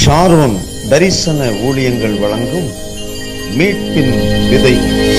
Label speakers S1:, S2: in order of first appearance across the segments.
S1: Sharon தரிசன ஊழியங்கள் வழங்கும் மீட்பின் விதை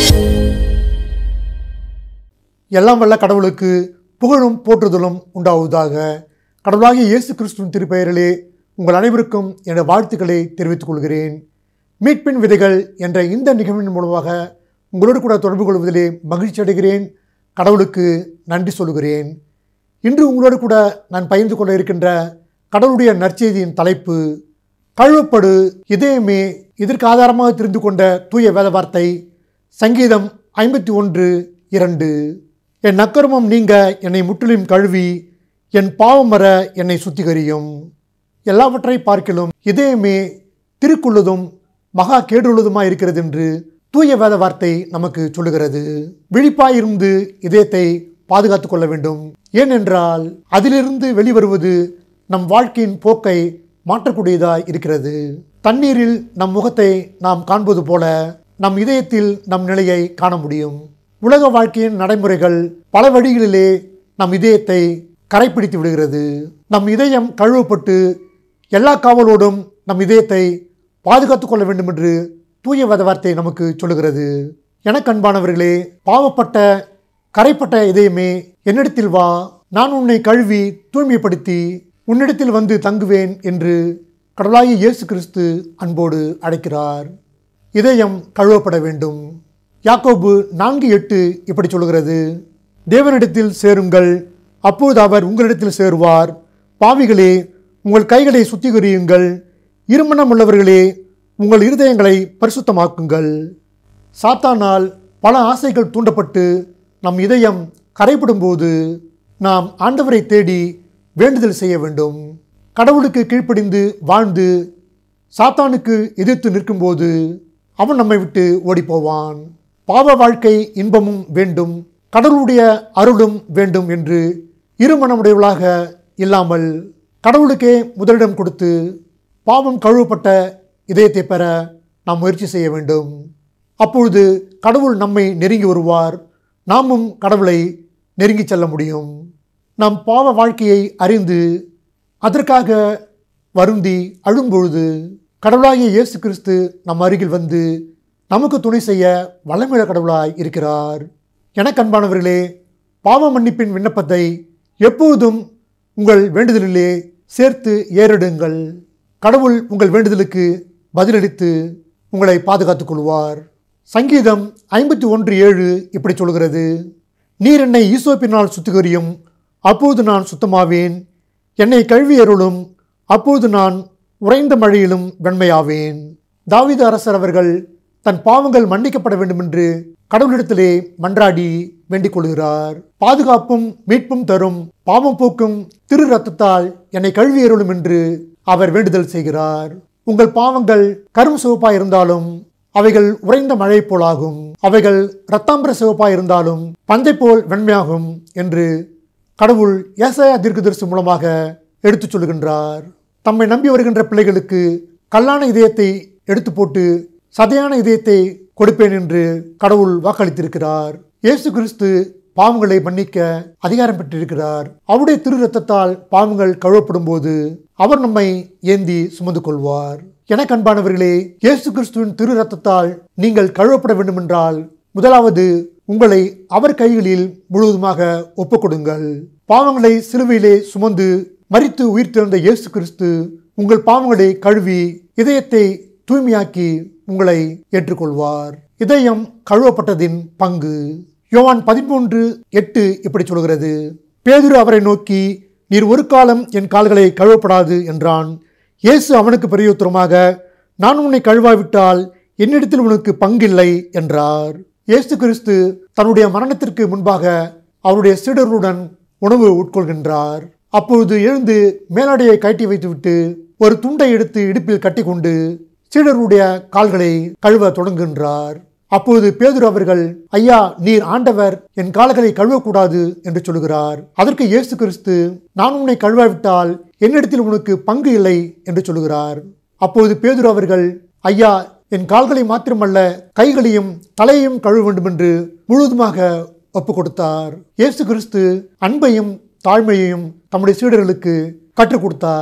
S2: எல்லாம் வல்ல கடவுளுக்கு புகழும் போற்றுதலும் உண்டாவதாக கடவுளாகிய இயேசு கிறிஸ்துவின் திருப்பெயரிலே உங்கள் அனைவருக்கும் என வாழ்த்துக்களை தெரிவித்துக் கொள்கிறேன் மீட்பின் விதைகள் என்ற இந்த நிகழ்வின் மூலமாக உங்களோடு கூட தொடர்பு கொள்வதிலே மகிழ்ச்சி அடைகிறேன் கடவுளுக்கு நன்றி சொல்கிறேன் இன்று உங்களோடு கூட நான் பகிர்ந்து கொள்ள இருக்கின்ற கடவுளுடைய நற்செய்தியின் தலைப்பு கழுவப்படு இதயமே இதற்கு ஆதாரமாக தெரிந்து கொண்ட தூய வேத வார்த்தை சங்கீதம் ஐம்பத்தி ஒன்று இரண்டு என் நக்கருமம் நீங்க என்னை முற்றிலும் கழுவி என் பாவம் வர என்னை சுத்திகரியும் எல்லாவற்றை பார்க்கிலும் இதயமே திருக்குள்ளதும் மகா கேடுள்ளதுமாய் இருக்கிறது என்று தூய வேத வார்த்தை நமக்கு சொல்லுகிறது விழிப்பாயிருந்து இதயத்தை பாதுகாத்துக் கொள்ள வேண்டும் ஏனென்றால் அதிலிருந்து வெளிவருவது நம் வாழ்க்கையின் போக்கை மாற்றக்கூடியதாய் இருக்கிறது தண்ணீரில் நம் முகத்தை நாம் காண்பது போல நம் இதயத்தில் நம் நிலையை காண முடியும் உலக வாழ்க்கையின் நடைமுறைகள் பல வழிகளிலே நம் இதயத்தை கரைப்பிடித்து விடுகிறது நம் இதயம் கழுவப்பட்டு எல்லா காவலோடும் நம் இதயத்தை பாதுகாத்துக் கொள்ள வேண்டும் என்று தூய வேத வார்த்தை நமக்கு சொல்லுகிறது எனக்கு அன்பானவர்களே பாவப்பட்ட கரைப்பட்ட இதயமே என்னிடத்தில் வா நான் உன்னை கழுவி தூய்மைப்படுத்தி உன்னிடத்தில் வந்து தங்குவேன் என்று கடவுளாகிய இயேசு கிறிஸ்து அன்போடு அழைக்கிறார் இதயம் கழுவப்பட வேண்டும் யாக்கோபு நான்கு எட்டு இப்படி சொல்கிறது தேவனிடத்தில் சேருங்கள் அப்போது அவர் உங்களிடத்தில் சேருவார் பாவிகளே உங்கள் கைகளை சுத்திகரியுங்கள் இருமணம் உள்ளவர்களே உங்கள் இருதயங்களை பரிசுத்தமாக்குங்கள் சாத்தானால் பல ஆசைகள் தூண்டப்பட்டு நம் இதயம் கரைப்படும்போது நாம் ஆண்டவரை தேடி வேண்டுதல் செய்ய வேண்டும் கடவுளுக்கு கீழ்ப்படிந்து வாழ்ந்து சாத்தானுக்கு எதிர்த்து நிற்கும்போது அவன் நம்மை விட்டு ஓடிப்போவான் பாவ வாழ்க்கை இன்பமும் வேண்டும் கடவுளுடைய அருளும் வேண்டும் என்று இருமனமுடையவளாக இல்லாமல் கடவுளுக்கே முதலிடம் கொடுத்து பாவம் கழுவப்பட்ட இதயத்தை பெற நாம் முயற்சி செய்ய வேண்டும் அப்பொழுது கடவுள் நம்மை நெருங்கி வருவார் நாமும் கடவுளை நெருங்கி செல்ல முடியும் நம் பாவ வாழ்க்கையை அறிந்து அதற்காக வருந்தி அழும்பொழுது கடவுளாகிய இயேசு கிறிஸ்து நம் அருகில் வந்து நமக்கு துணை செய்ய வல்லமிழ கடவுளாய் இருக்கிறார் எனக்கு அன்பானவர்களே பாவ மன்னிப்பின் விண்ணப்பத்தை எப்போதும் உங்கள் வேண்டுதலிலே சேர்த்து ஏறிடுங்கள் கடவுள் உங்கள் வேண்டுதலுக்கு பதிலளித்து உங்களை பாதுகாத்துக் கொள்வார் சங்கீதம் ஐம்பத்தி ஒன்று ஏழு இப்படி சொல்கிறது நீர் என்னை ஈசோப்பினால் சுத்திகரியும் அப்போது நான் சுத்தமாவேன் என்னை கழுவி அருளும் அப்போது நான் உறைந்த மழையிலும் வெண்மையாவேன் தாவீது அரசர் அவர்கள் தன் பாவங்கள் மன்னிக்கப்பட வேண்டும் என்று கடவுளிடத்திலே மன்றாடி வேண்டிக் கொள்கிறார் பாதுகாப்பும் மீட்பும் தரும் பாவம் போக்கும் திரு ரத்தத்தால் என்னை கழுவி அருளும் என்று அவர் வேண்டுதல் செய்கிறார் உங்கள் பாவங்கள் கரும் சிவப்பாய் இருந்தாலும் அவைகள் உறைந்த மழை போலாகும் அவைகள் இரத்தாம்பர சிவப்பாய் இருந்தாலும் பந்தை போல் வெண்மையாகும் என்று கடவுள் ஏசாயா தீர்க்கதரிசி மூலமாக எடுத்துச் சொல்லுகின்றார் தம்மை நம்பி வருகின்ற பிள்ளைகளுக்கு கல்லான இதயத்தை எடுத்து போட்டு சதையான இதயத்தை கொடுப்பேன் என்று கடவுள் வாக்களித்திருக்கிறார் இயேசு கிறிஸ்து பாவங்களை மன்னிக்க அதிகாரம் பெற்றிருக்கிறார் அவருடைய திரு ரத்தத்தால் பாவங்கள் கழுவப்படும் போது அவர் நம்மை ஏந்தி சுமந்து கொள்வார் எனக்கு அன்பானவர்களே இயேசு கிறிஸ்துவின் திரு ரத்தத்தால் நீங்கள் கழுவப்பட வேண்டுமென்றால் முதலாவது உங்களை அவர் கைகளில் முழுவதுமாக ஒப்புக்கொடுங்கள் பாவங்களை சிலுவையிலே சுமந்து மரித்து உயிர்த்தெழுந்த இயேசு கிறிஸ்து உங்கள் பாவங்களை கழுவி இதயத்தை தூய்மையாக்கி உங்களை ஏற்றுக்கொள்வார் இதயம் கழுவப்பட்டதின் பங்கு யோவான் பதிமூன்று எட்டு இப்படி சொல்கிறது பேதுரு அவரை நோக்கி நீர் ஒரு காலம் என் கால்களை கழுவப்படாது என்றான் இயேசு அவனுக்கு பிரயோத்தரமாக நான் உன்னை கழுவாவிட்டால் என்னிடத்தில் உனக்கு பங்கில்லை என்றார் இயேசு கிறிஸ்து தன்னுடைய மரணத்திற்கு முன்பாக அவருடைய சீடர்களுடன் உணவு உட்கொள்கின்றார் அப்பொழுது எழுந்து மேலாடையை கட்டி வைத்துவிட்டு ஒரு துண்டை எடுத்து இடுப்பில் கட்டிக்கொண்டு சீடருடைய கால்களை கழுவ தொடங்குகின்றார் அப்போது பேதுரு அவர்கள் ஐயா நீர் ஆண்டவர் என் கால்களை கழுவக்கூடாது என்று சொல்லுகிறார் அதற்கு இயேசு கிறிஸ்து நான் உன்னை கழுவாவிட்டால் என்னிடத்தில் உனக்கு பங்கு இல்லை என்று சொல்லுகிறார் அப்போது பேதுரு அவர்கள் ஐயா என் கால்களை மாத்திரமல்ல கைகளையும் தலையையும் கழுவ வேண்டும் என்று முழுவதுமாக ஒப்பு கொடுத்தார் இயேசு கிறிஸ்து அன்பையும் தாழ்மையையும் தம்முடைய சீடர்களுக்கு கற்றுக் கொடுத்தார்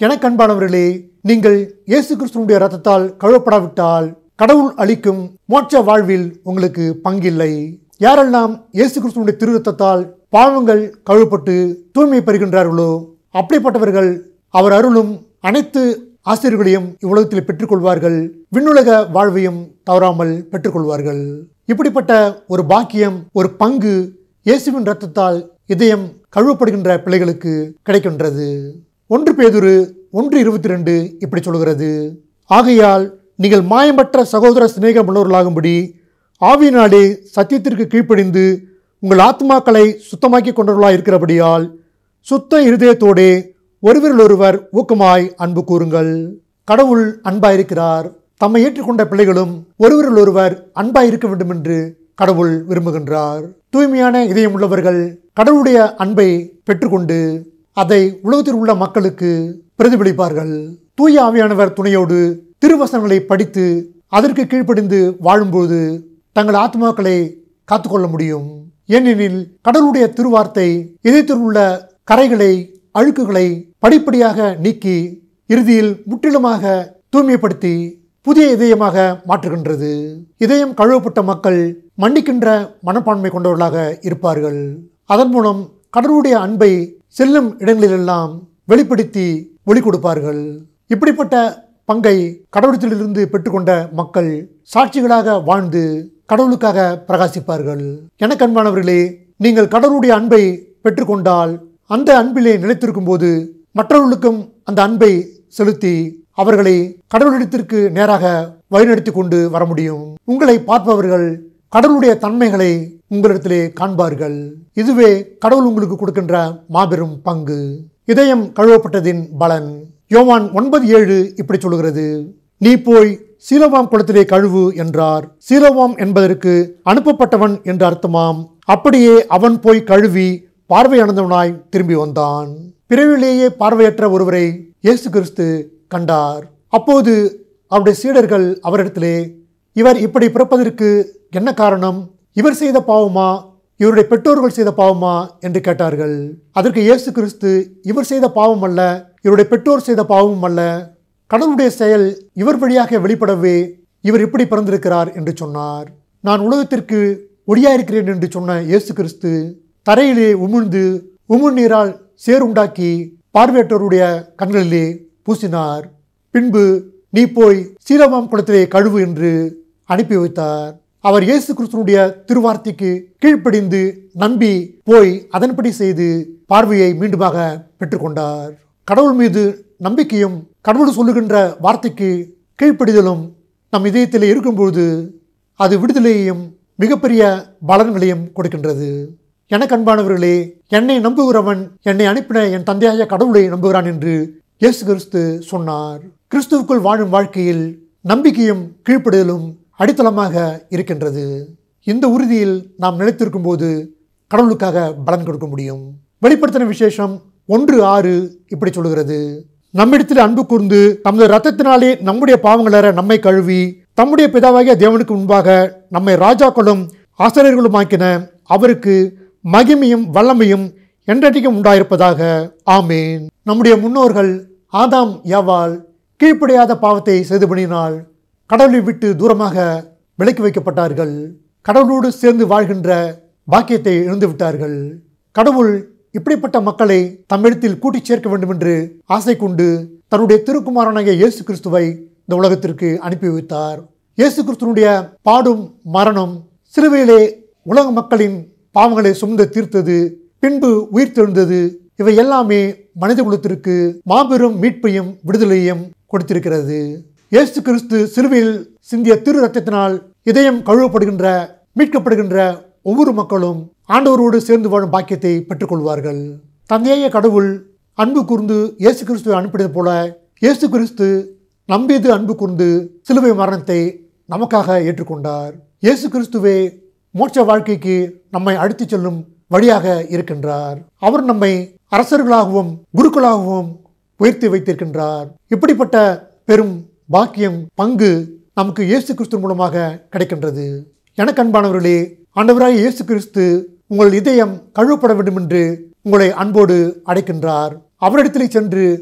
S2: எனக்கு அன்பானவர்களே நீங்கள் இயேசு கிறிஸ்துவனுடைய ரத்தத்தால் கழுவப்படாவிட்டால் கடவுள் அளிக்கும் மோட்ச வாழ்வில் உங்களுக்கு பங்கில்லை யாரெல்லாம் இயேசு கிறிஸ்துவனுடைய திரு ரத்தத்தால் பாவங்கள் கழுவப்பட்டு தூய்மை பெறுகின்றார்களோ அப்படிப்பட்டவர்கள் அவர் அருளும் அனைத்து ஆசிரியர்களையும் இவ்வுலகத்தில் பெற்றுக்கொள்வார்கள் விண்ணுலக வாழ்வையும் தவறாமல் பெற்றுக்கொள்வார்கள் இப்படிப்பட்ட ஒரு பாக்கியம் ஒரு பங்கு இயேசுவின் ரத்தத்தால் இதயம் கழுவப்படுகின்ற பிள்ளைகளுக்கு கிடைக்கின்றது ஒன்று பேதுரு ஒன்று இருபத்தி ரெண்டு இப்படி சொல்கிறது ஆகையால் நீங்கள் மாயமற்ற சகோதர சிநேகம் உள்ளவர்களாகும்படி ஆவியினாலே சத்தியத்திற்கு கீழ்ப்படிந்து உங்கள் ஆத்மாக்களை சுத்தமாக்கி கொண்டவர்களாய் இருக்கிறபடியால் சுத்த இருதயத்தோடே ஒருவரில் ஒருவர் ஊக்கமாய் அன்பு கூறுங்கள் கடவுள் அன்பாயிருக்கிறார் தம்மை ஏற்றுக்கொண்ட பிள்ளைகளும் ஒருவரில் ஒருவர் அன்பாய் இருக்க வேண்டும் என்று கடவுள் விரும்புகின்றார் தூய்மையான இதயம் உள்ளவர்கள் கடவுளுடைய அன்பை பெற்றுக்கொண்டு அதை உலகத்தில் உள்ள மக்களுக்கு பிரதிபலிப்பார்கள் தூய ஆவியானவர் துணையோடு திருவசனங்களை படித்து அதற்கு கீழ்ப்படிந்து வாழும்போது தங்கள் ஆத்மாக்களை காத்துக்கொள்ள முடியும் ஏனெனில் கடவுளுடைய திருவார்த்தை இதயத்தில் உள்ள கரைகளை அழுக்குகளை படிப்படியாக நீக்கி இறுதியில் முற்றிலுமாக தூய்மைப்படுத்தி புதிய இதயமாக மாற்றுகின்றது இதயம் கழுவப்பட்ட மக்கள் மன்னிக்கின்ற மனப்பான்மை கொண்டவர்களாக இருப்பார்கள் அதன் மூலம் கடவுளுடைய அன்பை செல்லும் இடங்களிலெல்லாம் வெளிப்படுத்தி ஒளி கொடுப்பார்கள் இப்படிப்பட்ட பங்கை கடவுளத்திலிருந்து பெற்றுக்கொண்ட மக்கள் சாட்சிகளாக வாழ்ந்து கடவுளுக்காக பிரகாசிப்பார்கள் எனக்கு அன்பானவர்களே நீங்கள் கடவுளுடைய அன்பை பெற்றுக்கொண்டால் அந்த அன்பிலே நிலைத்திருக்கும் போது மற்றவர்களுக்கும் அந்த அன்பை செலுத்தி அவர்களை கடவுளிடத்திற்கு நேராக வழிநடத்தி கொண்டு வர முடியும் உங்களை பார்ப்பவர்கள் கடவுளுடைய தன்மைகளை உங்களிடத்திலே காண்பார்கள் இதுவே கடவுள் உங்களுக்கு கொடுக்கின்ற மாபெரும் பங்கு இதயம் கழுவப்பட்டதின் பலன் யோவான் ஒன்பது ஏழு இப்படி சொல்கிறது நீ போய் சீலோவாம் குளத்திலே கழுவு என்றார் சீலோவாம் என்பதற்கு அனுப்பப்பட்டவன் என்று அர்த்தமாம் அப்படியே அவன் போய் கழுவி பார்வையானந்தவனாய் திரும்பி வந்தான் பிறவிலேயே பார்வையற்ற ஒருவரை இயேசு கிறிஸ்து கண்டார் அப்போது அவருடைய சீடர்கள் அவரிடத்திலே இவர் இப்படி பிறப்பதற்கு என்ன காரணம் இவர் செய்த பாவமா இவருடைய பெற்றோர்கள் செய்த பாவமா என்று கேட்டார்கள் அதற்கு இயேசு கிறிஸ்து இவர் செய்த பாவம் அல்ல இவருடைய பெற்றோர் செய்த பாவமும் அல்ல கடவுளுடைய செயல் இவர் வழியாக வெளிப்படவே இவர் இப்படி பிறந்திருக்கிறார் என்று சொன்னார் நான் உலகத்திற்கு ஒளியாயிருக்கிறேன் என்று சொன்ன இயேசு கிறிஸ்து தரையிலே உமிழ்ந்து உமிழ் நீரால் சேருண்டாக்கி பார்வையற்றோருடைய கண்களிலே பூசினார் பின்பு நீ போய் சீலமாம் குளத்திலே கழுவு என்று அனுப்பி வைத்தார் அவர் இயேசு கிறிஸ்துனுடைய திருவார்த்தைக்கு கீழ்ப்படிந்து நம்பி போய் அதன்படி செய்து பார்வையை மீண்டுமாக பெற்றுக்கொண்டார் கடவுள் மீது நம்பிக்கையும் கடவுள் சொல்லுகின்ற வார்த்தைக்கு கீழ்ப்படிதலும் நம் இதயத்தில் இருக்கும்போது அது விடுதலையையும் மிகப்பெரிய பலன்களையும் கொடுக்கின்றது எனக்கு அன்பானவர்களே என்னை நம்புகிறவன் என்னை அனுப்பின என் தந்தையாய கடவுளை நம்புகிறான் என்று இயேசு கிறிஸ்து சொன்னார் கிறிஸ்துவுக்குள் வாழும் வாழ்க்கையில் நம்பிக்கையும் கீழ்ப்படுதலும் அடித்தளமாக இருக்கின்றது இந்த உறுதியில் நாம் நிலைத்திருக்கும் போது கடவுளுக்காக பலன் கொடுக்க முடியும் வெளிப்படுத்தின விசேஷம் ஒன்று ஆறு இப்படி சொல்லுகிறது நம்மிடத்தில் அன்பு கூர்ந்து தமது ரத்தத்தினாலே நம்முடைய பாவங்களற நம்மை கழுவி தம்முடைய பிதாவாகிய தேவனுக்கு முன்பாக நம்மை ராஜாக்களும் ஆசிரியர்களுமாக்கின அவருக்கு மகிமையும் வல்லமையும் என்றைக்கும் உண்டாயிருப்பதாக ஆமேன் நம்முடைய முன்னோர்கள் ஆதாம் யாவால் கீழ்ப்படியாத பாவத்தை செய்து பண்ணினால் கடவுளை விட்டு தூரமாக விலக்கி வைக்கப்பட்டார்கள் கடவுளோடு சேர்ந்து வாழ்கின்ற பாக்கியத்தை இழந்து விட்டார்கள் கடவுள் இப்படிப்பட்ட மக்களை தம்மிடத்தில் கூட்டிச் சேர்க்க வேண்டும் என்று ஆசை கொண்டு தன்னுடைய திருக்குமாரனாகிய இயேசு கிறிஸ்துவை இந்த உலகத்திற்கு அனுப்பி வைத்தார் இயேசு கிறிஸ்துவனுடைய பாடும் மரணம் சிலுவையிலே உலக மக்களின் பாவங்களை சுமந்து தீர்த்தது பின்பு உயிர் தெழுந்தது இவை எல்லாமே மனித குலத்திற்கு மாபெரும் மீட்பையும் விடுதலையும் கொடுத்திருக்கிறது இயேசு கிறிஸ்து சிலுவையில் சிந்திய திரு ரத்தத்தினால் இதயம் கழுவப்படுகின்ற மீட்கப்படுகின்ற ஒவ்வொரு மக்களும் ஆண்டவரோடு சேர்ந்து வாழும் பாக்கியத்தை பெற்றுக்கொள்வார்கள் தந்தைய கடவுள் அன்பு கூர்ந்து இயேசு கிறிஸ்துவை அனுப்பினது போல இயேசு கிறிஸ்து நம்பியது அன்பு கூர்ந்து சிலுவை மரணத்தை நமக்காக ஏற்றுக்கொண்டார் இயேசு கிறிஸ்துவே மோட்ச வாழ்க்கைக்கு நம்மை அழைத்துச் செல்லும் வழியாக இருக்கின்றார் அவர் நம்மை அரசர்களாகவும் குருக்களாகவும் உயர்த்தி வைத்திருக்கின்றார் இப்படிப்பட்ட பெரும் பாக்கியம் பங்கு நமக்கு இயேசு கிறிஸ்து மூலமாக கிடைக்கின்றது எனக்கு அன்பானவர்களே ஆண்டவராக இயேசு கிறிஸ்து உங்கள் இதயம் கழுவப்பட வேண்டும் என்று உங்களை அன்போடு அழைக்கின்றார் அவரிடத்திலே சென்று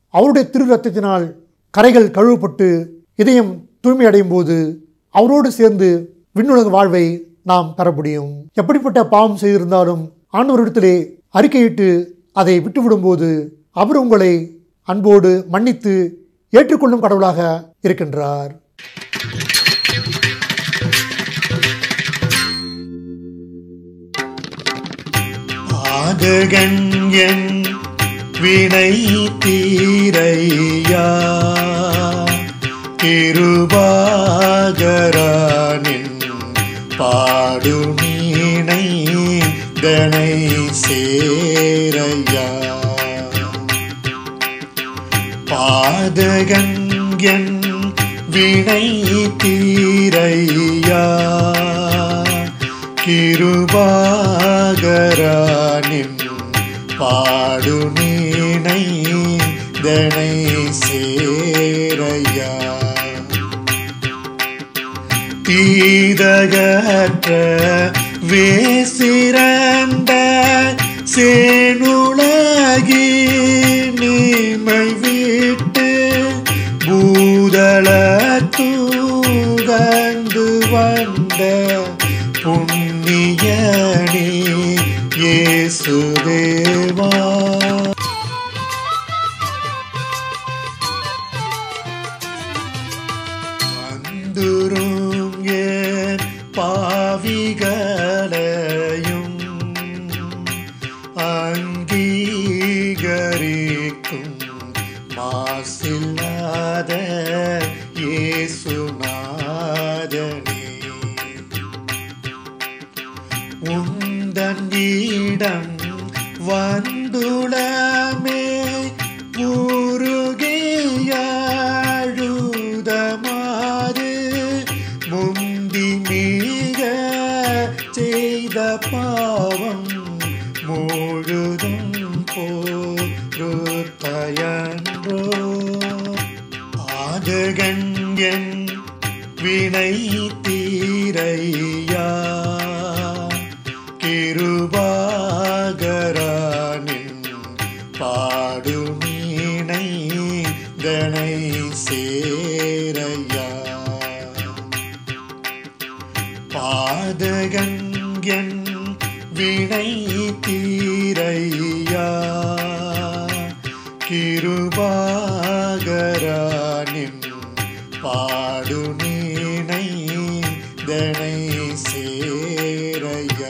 S2: அவருடைய திரு ரத்தத்தினால் கரைகள் கழுவப்பட்டு இதயம் தூய்மை அடையும் போது அவரோடு சேர்ந்து விண்ணுலக வாழ்வை நாம் பெற முடியும் எப்படிப்பட்ட பாவம் செய்திருந்தாலும் ஆண்டவரிடத்திலே அறிக்கையிட்டு அதை விட்டுவிடும்போது அவர் உங்களை அன்போடு மன்னித்து ஏற்றுக்கொள்ளும் கடவுளாக இருக்கின்றார்
S3: பாதகன் என் வினை தீரையா திருபாகரானின் பாடுமீனை தனை சேரையா பாதகன் என் வினை தீரையா கிருபாகரானின் பாடு நீனை தனை சேரையா தீதகற்ற வேசிறந்த சேனுலகி நீமை விட்டு பூதள தூகந்து வந்த புண்ணியனே இயேசுதேவா வந்துரும் என் பாவிகளையும் அங்கீகரிக்கும் மாசில்லாத இயேசுநாதனே உந்தன்னிடம் வந்துளமே உருகியாழுதமாறு முந்தி மிக செய்த பாவம் முழுதும் போருத்தயன்றோ ஆதகன் என் வினை தீரையா கிருபாகரானின் பாடு மீனை தனை சேரையா பாதகன் என் வினை தீரையா கிருபாகரானின் பாடு நீனை தனை சேரையா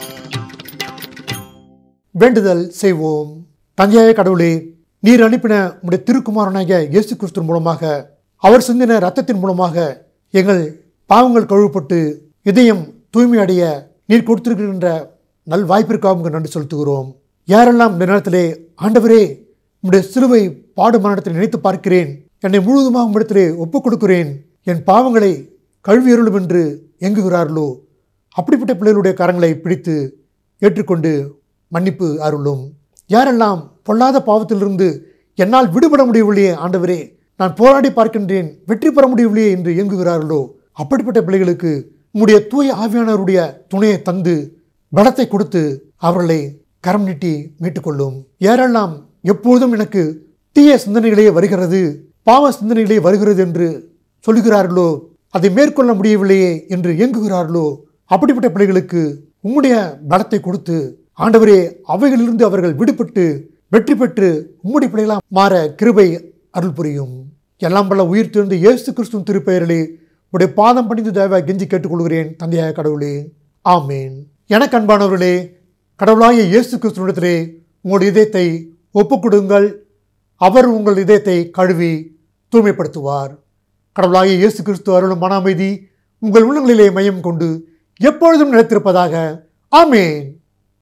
S2: வேண்டுதல் செய்வோம் தந்தையாய கடவுளே நீர் அனுப்பின உடைய திருக்குமாரனாகிய இயேசு கிறிஸ்து மூலமாக அவர் சிந்தின ரத்தத்தின் மூலமாக எங்கள் பாவங்கள் கழுவப்பட்டு இதயம் தூய்மை அடைய நீர் கொடுத்திருக்கின்ற நல் வாய்ப்பிற்காக உங்களுக்கு நன்றி செலுத்துகிறோம் யாரெல்லாம் இந்த நேரத்திலே ஆண்டவரே உம்முடைய சிலுவை பாடு மரணத்தை நினைத்து பார்க்கிறேன் என்னை முழுவதுமாக உம்மிடத்திலே ஒப்புக் கொடுக்கிறேன் என் பாவங்களை கழுவி அருளும் என்று எங்குகிறார்களோ அப்படிப்பட்ட பிள்ளைகளுடைய கரங்களை பிடித்து ஏற்றுக்கொண்டு மன்னிப்பு அருளும் யாரெல்லாம் பொல்லாத பாவத்திலிருந்து என்னால் விடுபட முடியவில்லையே ஆண்டவரே நான் போராடி பார்க்கின்றேன் வெற்றி பெற முடியவில்லையே என்று இயங்குகிறார்களோ அப்படிப்பட்ட பிள்ளைகளுக்கு உம்முடைய தூய ஆவியானவருடைய துணையை தந்து பலத்தை கொடுத்து அவர்களை கரம் நீட்டி மீட்டுக்கொள்ளும் யாரெல்லாம் எப்பொழுதும் எனக்கு தீய சிந்தனைகளே வருகிறது பாவ சிந்தனைகளே வருகிறது என்று சொல்லுகிறார்களோ அதை மேற்கொள்ள முடியவில்லையே என்று இயங்குகிறார்களோ அப்படிப்பட்ட பிள்ளைகளுக்கு உம்முடைய பலத்தை கொடுத்து ஆண்டவரே அவைகளிலிருந்து அவர்கள் விடுபட்டு வெற்றி பெற்று உம்முடைய பிள்ளைகளாம் மாற கிருபை அருள் புரியும் எல்லாம் பல உயிர் திறந்து இயேசு கிறிஸ்துவின் திருப்பெயரிலே உடைய பாதம் பணிந்து தயவாய் கெஞ்சி கேட்டுக்கொள்கிறேன் தந்தையாய கடவுளே ஆமேன் எனக்கு அன்பானவர்களே கடவுளாகிய இயேசு கிறிஸ்துவிடத்திலே உங்களுடைய இதயத்தை ஒப்புக்கொடுங்கள் அவர் உங்கள் இதயத்தை கழுவி தூய்மைப்படுத்துவார் கடவுளாகிய இயேசு கிறிஸ்து அருளும் மன அமைதி உங்கள் உள்ளங்களிலே மையம் கொண்டு எப்பொழுதும் நிலைத்திருப்பதாக ஆமேன்